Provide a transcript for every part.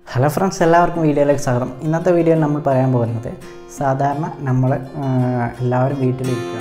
hello friends എല്ലാവർക്കും വീഡിയോയിലേക്ക് സ്വാഗതം ഇന്നത്തെ വീഡിയോയിൽ നമ്മൾ പറയാൻ പോകുന്നത് സാധാരണ നമ്മൾ എല്ലാവരും വീട്ടിലിരിക്കുക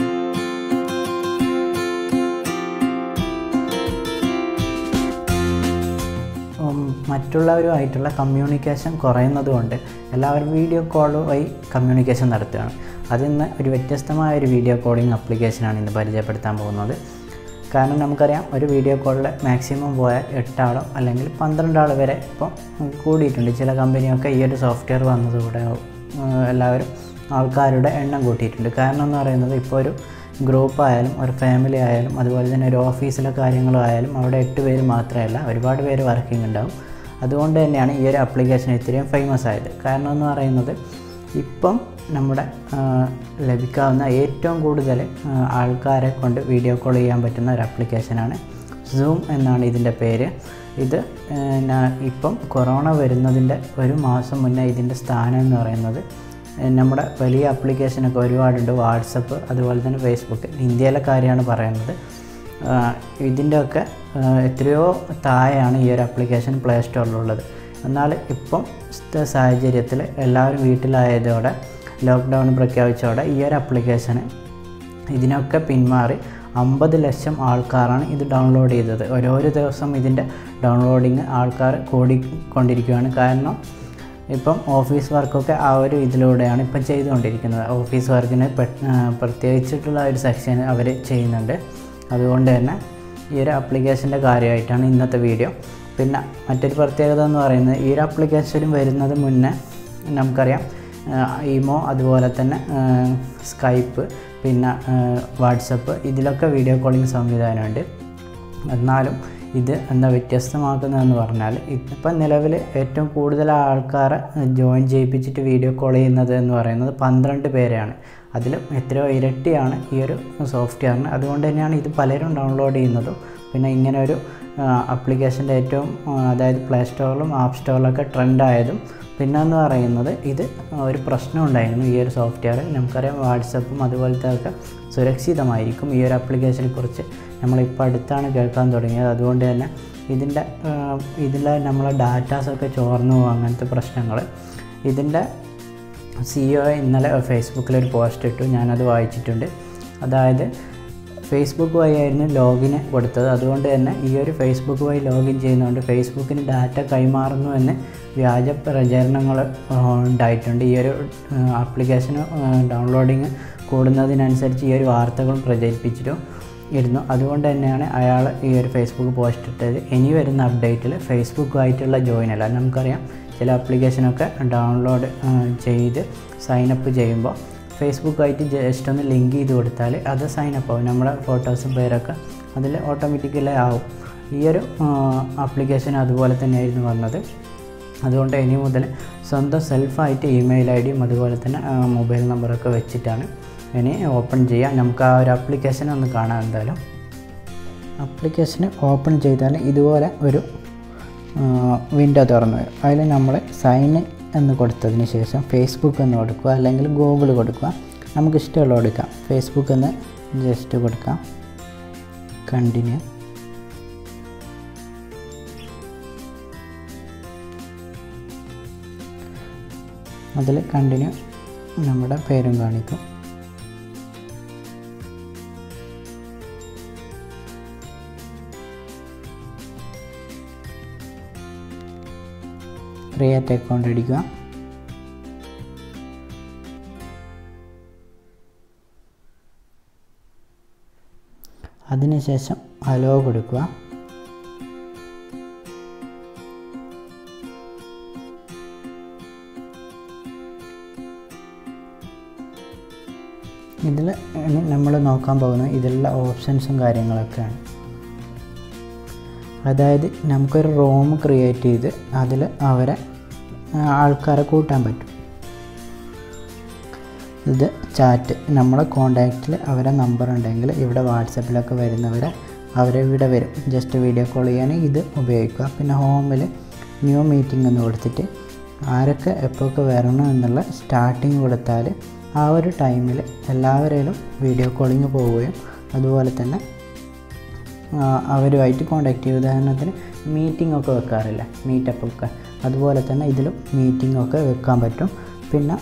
ഉം, മറ്റുള്ളവരുമായിട്ടുള്ള കമ്മ്യൂണിക്കേഷൻ കുറയുന്നത് കൊണ്ട് എല്ലാവരും വീഡിയോ കോൾ വഴി കമ്മ്യൂണിക്കേഷൻ നടത്തുകയാണ് അതിൽ നിന്ന് ഒരു വ്യത്യസ്തമായ ഒരു വീഡിയോ കോളിംഗ് ആപ്ലിക്കേഷനാണ് ഇന്ന് പരിചയപ്പെടുത്താൻ പോകുന്നത് കാരണം നമുക്കറിയാം ഒരു വീഡിയോ കോളിൽ മാക്സിമം പോയാൽ എട്ടാളോ അല്ലെങ്കിൽ പന്ത്രണ്ടാൾ വരെ ഇപ്പം കൂടിയിട്ടുണ്ട് ചില കമ്പനിയൊക്കെ ഈ ഒരു സോഫ്റ്റ്വെയർ വന്നതോടെ ഏഹ്, എല്ലാവരും ആൾക്കാരുടെ എണ്ണം കൂട്ടിയിട്ടുണ്ട് കാരണം എന്ന് പറയുന്നത് ഇപ്പോൾ ഒരു ഗ്രൂപ്പ് ആയാലും ഒരു ഫാമിലി ആയാലും അതുപോലെ തന്നെ ഒരു ഓഫീസിലെ കാര്യങ്ങളും ആയാലും അവിടെ എട്ട് പേര് മാത്രമല്ല ഒരുപാട് പേര് വർക്കിംഗ് ഉണ്ടാവും അതുകൊണ്ട് തന്നെയാണ് ഈ ഒരു ആപ്ലിക്കേഷൻ ഇത്രയും ഫേമസ് ആയത് കാരണം എന്ന് പറയുന്നത് ഇപ്പം നമ്മുടെ ആ, ലഭിക്കാവുന്ന ഏറ്റവും കൂടുതൽ ആ, ആൾക്കാരെ കൊണ്ട് വീഡിയോ കോൾ ചെയ്യാൻ പറ്റുന്ന ഒരു ആപ്ലിക്കേഷനാണ് സൂം എന്നാണ് ഇതിൻ്റെ പേര് ഇത് ആ, ന- ഇപ്പം കൊറോണ വരുന്നതിൻ്റെ ഒരു മാസം മുന്നേ ഇതിൻ്റെ സ്ഥാനം എന്ന് പറയുന്നത് ആ, നമ്മുടെ വലിയ ആപ്ലിക്കേഷനൊക്കെ ഒരുപാടുണ്ട് വാട്സപ്പ് അതുപോലെ തന്നെ ഫേസ്ബുക്ക് ഇന്ത്യയിലെ കാര്യമാണ് പറയുന്നത് ഇതിൻ്റെയൊക്കെ എത്രയോ താഴെയാണ് ഈ ഒരു ആപ്ലിക്കേഷൻ പ്ലേ സ്റ്റോറിലുള്ളത് എന്നാൽ ഇപ്പം സ്ഥ സാഹചര്യത്തിൽ എല്ലാവരും വീട്ടിലായതോടെ ലോക്ക്ഡൗൺ പ്രഖ്യാപിച്ചതോടെ ഈ ഒരു ആപ്ലിക്കേഷന് ഇതിനൊക്കെ പിന്മാറി അമ്പത് ലക്ഷം ആൾക്കാരാണ് ഇത് ഡൗൺലോഡ് ചെയ്തത് ഓരോരോ ദിവസം ഇതിൻ്റെ ഡൗൺലോഡിങ് ആൾക്കാർ കൂടിക്കൊണ്ടിരിക്കുകയാണ് കാരണം ഇപ്പം ഓഫീസ് വർക്കൊക്കെ ആ ഒരു ഇതിലൂടെയാണ് ഇപ്പം ചെയ്തുകൊണ്ടിരിക്കുന്നത് ഓഫീസ് വർക്കിന് പെ- ആ, പ്രത്യേകിച്ചിട്ടുള്ള ഒരു സെക്ഷൻ അവർ ചെയ്യുന്നുണ്ട് അതുകൊണ്ട് തന്നെ ഈ ഒരു ആപ്ലിക്കേഷൻ്റെ കാര്യമായിട്ടാണ് ഇന്നത്തെ വീഡിയോ പിന്നെ മറ്റൊരു പ്രത്യേകത എന്ന് പറയുന്നത് ഈ ഒരു ആപ്ലിക്കേഷൻ വരുന്നത് മുന്നേ നമുക്കറിയാം ഇമോ അതുപോലെ തന്നെ സ്കൈപ്പ് പിന്നെ വാട്സപ്പ് ഇതിലൊക്കെ വീഡിയോ കോളിംഗ് സംവിധാനമുണ്ട് എന്നാലും ഇത് എന്താ വ്യത്യസ്തമാക്കുന്നതെന്ന് പറഞ്ഞാൽ ഇപ്പം നിലവിൽ ഏറ്റവും കൂടുതൽ ആൾക്കാരെ ജോയിൻ ചെയ്യിപ്പിച്ചിട്ട് വീഡിയോ കോൾ ചെയ്യുന്നത് എന്ന് പറയുന്നത് പന്ത്രണ്ട് പേരെയാണ് അതിലും എത്രയോ ഇരട്ടിയാണ് ഈ ഒരു സോഫ്റ്റ്വെയറിന് അതുകൊണ്ട് തന്നെയാണ് ഇത് പലരും ഡൗൺലോഡ് ചെയ്യുന്നതും പിന്നെ ഇങ്ങനെ ഒരു ആപ്ലിക്കേഷൻ്റെ ഏറ്റവും ആ, അതായത് പ്ലേ സ്റ്റോറിലും ആപ്പ് സ്റ്റോറിലൊക്കെ ട്രെൻഡായതും പിന്നെ എന്ന് പറയുന്നത് ഇത് ഒരു പ്രശ്നം ഉണ്ടായിരുന്നു ഈ ഒരു സോഫ്റ്റ്വെയർ നമുക്കറിയാം വാട്സപ്പും അതുപോലത്തെ ഒക്കെ സുരക്ഷിതമായിരിക്കും ഈ ഒരു ആപ്ലിക്കേഷനെ കുറിച്ച് നമ്മളിപ്പോൾ അടുത്താണ് കേൾക്കാൻ തുടങ്ങിയത് അതുകൊണ്ട് തന്നെ ഇതിൻ്റെ ഇതിലെ നമ്മളെ ഡാറ്റാസൊക്കെ ചോർന്നു പോകും അങ്ങനത്തെ പ്രശ്നങ്ങൾ ഇതിൻ്റെ സി ഒ ഇന്നലെ ഫേസ്ബുക്കിലൊരു പോസ്റ്റ് ഇട്ടു ഞാനത് വായിച്ചിട്ടുണ്ട് അതായത് ഫേസ്ബുക്ക് വഴിയായിരുന്നു ലോഗിന് കൊടുത്തത് അതുകൊണ്ട് തന്നെ ഈ ഒരു ഫേസ്ബുക്ക് വഴി ലോഗിൻ ചെയ്യുന്നതുകൊണ്ട് ഫേസ്ബുക്കിന് ഡാറ്റ കൈമാറുന്നു എന്ന് വ്യാജ പ്രചരണങ്ങൾ ഉണ്ടായിട്ടുണ്ട് ഈ ഒരു ആപ്ലിക്കേഷൻ ഡൗൺലോഡിങ് കൂടുന്നതിനനുസരിച്ച് ഈ ഒരു വാർത്തകളും പ്രചരിപ്പിച്ചിട്ടും ഇരുന്നു അതുകൊണ്ട് തന്നെയാണ് അയാൾ ഈ ഒരു ഫേസ്ബുക്ക് പോസ്റ്റ് ഇട്ടത് ഇനി വരുന്ന അപ്ഡേറ്റിൽ ഫേസ്ബുക്കുമായിട്ടുള്ള ജോയിൻ അല്ല നമുക്കറിയാം ചില ആപ്ലിക്കേഷനൊക്കെ ഡൗൺലോഡ് ചെയ്ത് സൈനപ്പ് ചെയ്യുമ്പോൾ ഫേസ്ബുക്കായിട്ട് ജസ്റ്റ് ഒന്ന് ലിങ്ക് ചെയ്ത് കൊടുത്താൽ അത് സൈനപ്പ് ആവും നമ്മുടെ ഫോട്ടോസും പേരൊക്കെ അതിൽ ഓട്ടോമാറ്റിക്കലി ആവും ഈ ഒരു ആപ്ലിക്കേഷൻ അതുപോലെ തന്നെയായിരുന്നു വന്നത് അതുകൊണ്ട് ഇനി മുതൽ സ്വന്തം സെൽഫായിട്ട് ഇമെയിൽ ഐ ഡിയും അതുപോലെ തന്നെ മൊബൈൽ നമ്പറൊക്കെ വെച്ചിട്ടാണ് ഇനി ഓപ്പൺ ചെയ്യാം നമുക്ക് ആ ഒരു ആപ്ലിക്കേഷൻ ഒന്ന് കാണാം എന്തായാലും ആപ്ലിക്കേഷൻ ഓപ്പൺ ചെയ്താൽ ഇതുപോലെ ഒരു വിൻഡോ തുറന്നു വരും അതിൽ നമ്മൾ സൈൻ എന്ന് കൊടുത്തതിന് ശേഷം ഫേസ്ബുക്ക് എന്ന് കൊടുക്കുക അല്ലെങ്കിൽ ഗൂഗിൾ കൊടുക്കുക നമുക്ക് ഇഷ്ടമുള്ള കൊടുക്കാം ഫേസ്ബുക്ക് എന്ന് ജസ്റ്റ് കൊടുക്കാം കണ്ടിന്യൂ അതിൽ കണ്ടിന്യൂ നമ്മുടെ പേരും കാണിക്കും ക്രിയേറ്റ് അക്കൗണ്ട് അടിക്കുക അതിനുശേഷം അലോ കൊടുക്കുക ഇതിൽ നമ്മൾ നോക്കാൻ പോകുന്നത് ഇതിലുള്ള ഓപ്ഷൻസും കാര്യങ്ങളൊക്കെയാണ് അതായത് നമുക്കൊരു റൂം ക്രിയേറ്റ് ചെയ്ത് അതിൽ അവരെ ആ, ആൾക്കാരെ കൂട്ടാൻ പറ്റും ഇത് ചാറ്റ് നമ്മളെ കോണ്ടാക്റ്റിൽ അവരെ നമ്പർ ഉണ്ടെങ്കിൽ ഇവിടെ വാട്സപ്പിലൊക്കെ വരുന്നവരെ അവരെ ഇവിടെ വരും ജസ്റ്റ് വീഡിയോ കോൾ ചെയ്യാൻ ഇത് ഉപയോഗിക്കുക പിന്നെ ഹോമിൽ ന്യൂ മീറ്റിംഗ് എന്ന് കൊടുത്തിട്ട് ആരൊക്കെ എപ്പോഴൊക്കെ വരണം എന്നുള്ള സ്റ്റാർട്ടിങ് കൊടുത്താൽ ആ ഒരു ടൈമിൽ എല്ലാവരേലും വീഡിയോ കോളിങ് പോവുകയും അതുപോലെ തന്നെ ആ, അവരുമായിട്ട് കോണ്ടാക്ട് ചെയ്യും ഉദാഹരണത്തിന് മീറ്റിംഗ് ഒക്കെ വെക്കാറില്ല മീറ്റപ്പ് ഒക്കെ അതുപോലെ തന്നെ ഇതിലും മീറ്റിംഗ് ഒക്കെ വെക്കാൻ പറ്റും പിന്നെ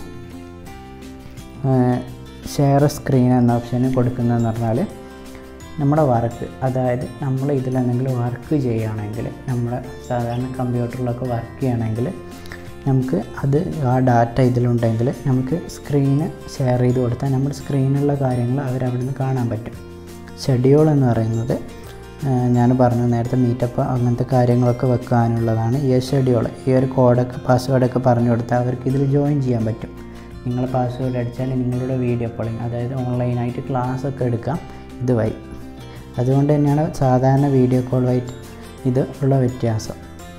ഷെയർ സ്ക്രീൻ എന്ന ഓപ്ഷന് കൊടുക്കുന്നതെന്ന് പറഞ്ഞാൽ നമ്മുടെ വർക്ക് അതായത് നമ്മൾ ഇതിലെന്തെങ്കിലും വർക്ക് ചെയ്യുകയാണെങ്കിൽ നമ്മുടെ സാധാരണ കമ്പ്യൂട്ടറിലൊക്കെ വർക്ക് ചെയ്യുകയാണെങ്കിൽ നമുക്ക് അത് ആ ഡാറ്റ ഇതിലുണ്ടെങ്കിൽ നമുക്ക് സ്ക്രീന് ഷെയർ ചെയ്ത് കൊടുത്താൽ നമ്മുടെ സ്ക്രീനിലുള്ള കാര്യങ്ങൾ അവരവിടുന്ന് കാണാൻ പറ്റും ഷെഡ്യൂൾ എന്ന് പറയുന്നത് ഞാൻ പറഞ്ഞു നേരത്തെ മീറ്റപ്പ് അങ്ങനത്തെ കാര്യങ്ങളൊക്കെ വെക്കാനുള്ളതാണ് ഈ ഷെഡ്യൂൾ ഈ ഒരു കോഡൊക്കെ പാസ്വേഡൊക്കെ പറഞ്ഞു കൊടുത്താൽ അവർക്ക് ഇതിൽ ജോയിൻ ചെയ്യാൻ പറ്റും നിങ്ങൾ പാസ്വേഡ് അടിച്ചാൽ നിങ്ങളുടെ വീഡിയോ കോളിംഗ് അതായത് ഓൺലൈനായിട്ട് ക്ലാസ് ഒക്കെ എടുക്കാം ഇതുവഴി അതുകൊണ്ട് തന്നെയാണ് സാധാരണ വീഡിയോ കോൾ വൈറ്റ് ഇത് ഉള്ള വ്യത്യാസം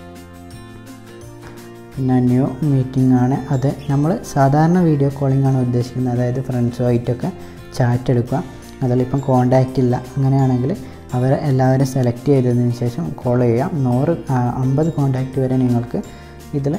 പിന്നെ ന്യൂ മീറ്റിംഗ് ആണ് അത് നമ്മൾ സാധാരണ വീഡിയോ കോളിംഗ് ആണ് ഉദ്ദേശിക്കുന്നത് അതായത് ഫ്രണ്ട്സുമായിട്ടൊക്കെ ചാറ്റ് എടുക്കുക അതിലിപ്പം കോണ്ടാക്റ്റ് ഇല്ല അങ്ങനെയാണെങ്കിൽ അവരെ എല്ലാവരും സെലക്ട് ചെയ്തതിന് ശേഷം കോൾ ചെയ്യാം നൂറ് അമ്പത് കോണ്ടാക്റ്റ് വരെ നിങ്ങൾക്ക് ഇതിൽ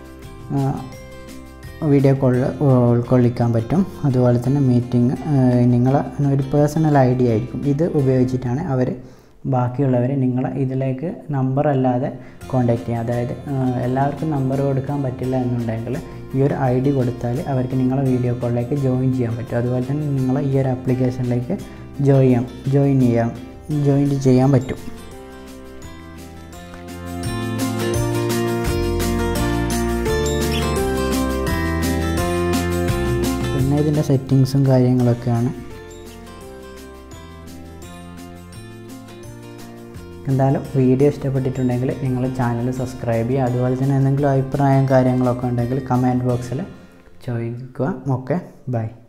വീഡിയോ കോളിൽ ഉൾക്കൊള്ളിക്കാൻ പറ്റും അതുപോലെ തന്നെ മീറ്റിംഗ് നിങ്ങളെ ഒരു പേഴ്സണൽ ഐ ഡി ആയിരിക്കും ഇത് ഉപയോഗിച്ചിട്ടാണ് അവർ ബാക്കിയുള്ളവർ നിങ്ങളെ ഇതിലേക്ക് നമ്പർ അല്ലാതെ കോണ്ടാക്ട് ചെയ്യുക അതായത് എല്ലാവർക്കും നമ്പർ കൊടുക്കാൻ പറ്റില്ല എന്നുണ്ടെങ്കിൽ ഈ ഒരു ഐ ഡി കൊടുത്താൽ അവർക്ക് നിങ്ങളെ വീഡിയോ കോളിലേക്ക് ജോയിൻ ചെയ്യാൻ പറ്റും അതുപോലെ തന്നെ നിങ്ങളെ ഈ ഒരു ആപ്ലിക്കേഷനിലേക്ക് ജോയിൻ ചെയ്യാം ജോയിൻ ചെയ്യാം ജോയിൻ ചെയ്യാൻ പറ്റും പിന്നെ ഇതിൻ്റെ സെറ്റിങ്സും കാര്യങ്ങളൊക്കെയാണ് എന്തായാലും വീഡിയോ ഇഷ്ടപ്പെട്ടിട്ടുണ്ടെങ്കിൽ നിങ്ങൾ ചാനൽ സബ്സ്ക്രൈബ് ചെയ്യുക അതുപോലെ തന്നെ എന്തെങ്കിലും അഭിപ്രായം കാര്യങ്ങളൊക്കെ ഉണ്ടെങ്കിൽ കമൻറ്റ് ബോക്സിൽ ചോദിക്കുക ഓക്കെ ബൈ